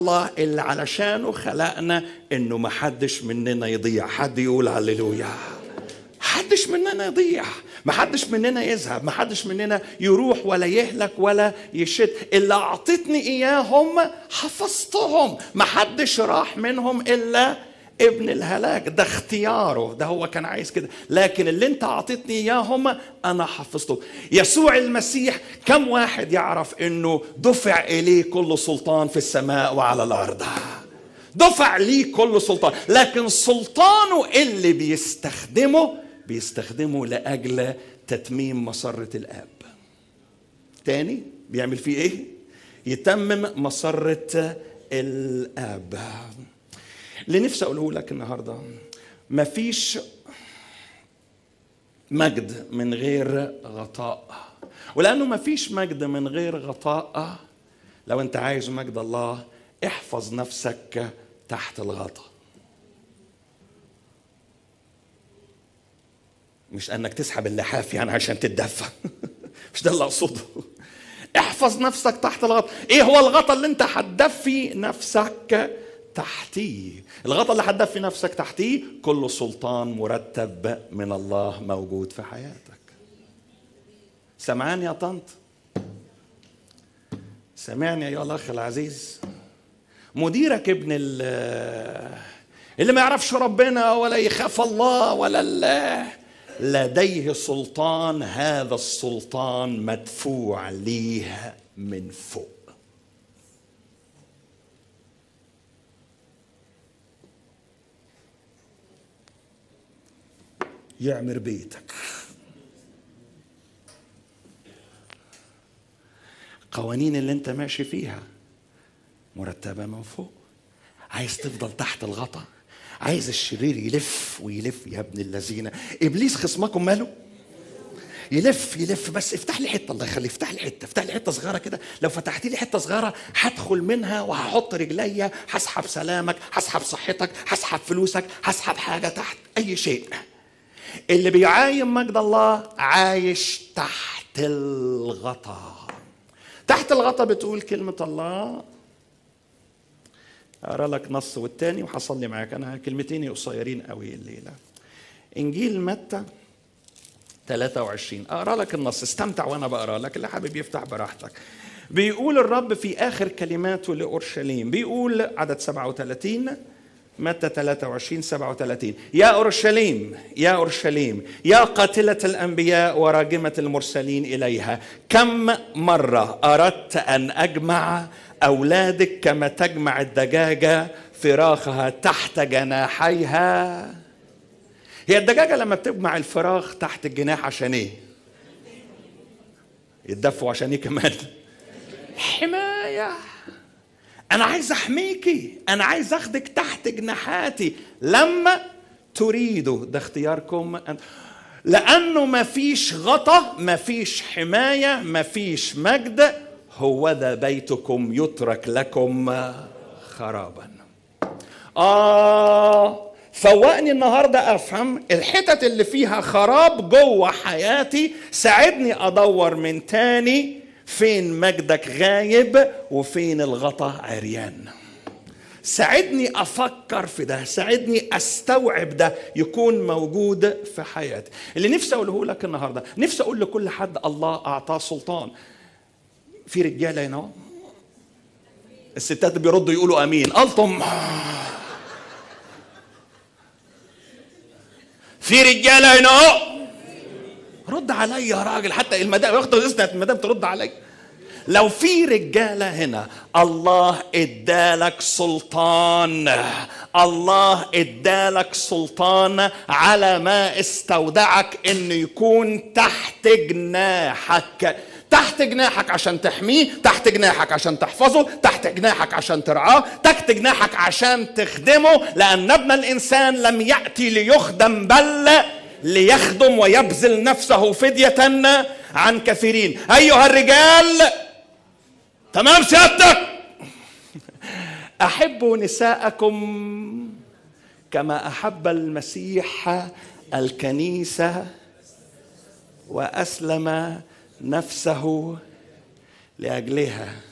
الله اللي علشانه خلقنا انه ما حدش مننا يضيع حد يقول هللويا حدش مننا يضيع ما حدش مننا يذهب ما حدش مننا يروح ولا يهلك ولا يشد اللي اعطتني اياهم حفظتهم ما حدش راح منهم الا ابن الهلاك ده اختياره ده هو كان عايز كده لكن اللي انت اعطيتني اياهم انا حفظته يسوع المسيح كم واحد يعرف انه دفع اليه كل سلطان في السماء وعلى الارض دفع ليه كل سلطان لكن سلطانه اللي بيستخدمه بيستخدمه لاجل تتميم مسره الاب تاني بيعمل فيه ايه يتمم مسره الاب اللي نفسي اقوله لك النهارده مفيش مجد من غير غطاء ولانه مفيش مجد من غير غطاء لو انت عايز مجد الله احفظ نفسك تحت الغطاء مش انك تسحب اللحاف يعني عشان تتدفى مش ده اللي اقصده احفظ نفسك تحت الغطاء ايه هو الغطاء اللي انت هتدفي نفسك تحتيه الغطاء اللي هتدفي نفسك تحتيه كل سلطان مرتب من الله موجود في حياتك سمعان يا طنط سمعني ايها الاخ العزيز مديرك ابن اللي ما يعرفش ربنا ولا يخاف الله ولا الله لديه سلطان هذا السلطان مدفوع ليه من فوق يعمر بيتك قوانين اللي انت ماشي فيها مرتبة من فوق عايز تفضل تحت الغطا عايز الشرير يلف ويلف يا ابن الذين ابليس خصمكم ماله يلف يلف بس افتح لي حته الله يخليه افتح لي حته افتح لي حته صغيره كده لو فتحت لي حته صغيره هدخل منها وهحط رجليا هسحب سلامك هسحب صحتك هسحب فلوسك هسحب حاجه تحت اي شيء اللي بيعاين مجد الله عايش تحت الغطاء تحت الغطاء بتقول كلمة الله أقرأ لك نص والتاني وحصلي معاك أنا كلمتين قصيرين قوي الليلة إنجيل متى 23 أقرأ لك النص استمتع وأنا بقرأ لك اللي حابب يفتح براحتك بيقول الرب في آخر كلماته لأورشليم بيقول عدد 37 متى 23 37 يا اورشليم يا اورشليم يا قاتله الانبياء وراجمه المرسلين اليها كم مره اردت ان اجمع اولادك كما تجمع الدجاجه فراخها تحت جناحيها هي الدجاجه لما بتجمع الفراخ تحت الجناح عشان ايه يتدفوا عشان ايه كمان حمايه انا عايز احميكي انا عايز اخدك تحت جناحاتي لما تريدوا ده اختياركم لانه ما فيش غطا ما فيش حمايه ما فيش مجد هو ذا بيتكم يترك لكم خرابا اه فوقني النهارده افهم الحتت اللي فيها خراب جوه حياتي ساعدني ادور من تاني فين مجدك غايب وفين الغطا عريان ساعدني افكر في ده ساعدني استوعب ده يكون موجود في حياتي اللي نفسي اقوله لك النهارده نفسي اقول لكل حد الله اعطاه سلطان في رجاله هنا الستات بيردوا يقولوا امين الطم في رجاله هنا رد عليا يا راجل حتى المدام ياخد اذن المدام ترد عليا لو في رجاله هنا الله ادالك سلطان الله ادالك سلطان على ما استودعك انه يكون تحت جناحك تحت جناحك عشان تحميه تحت جناحك عشان تحفظه تحت جناحك عشان ترعاه تحت جناحك عشان تخدمه لان ابن الانسان لم ياتي ليخدم بل ليخدم ويبذل نفسه فدية عن كثيرين أيها الرجال تمام سيادتك أحبوا نساءكم كما أحب المسيح الكنيسة وأسلم نفسه لاجلها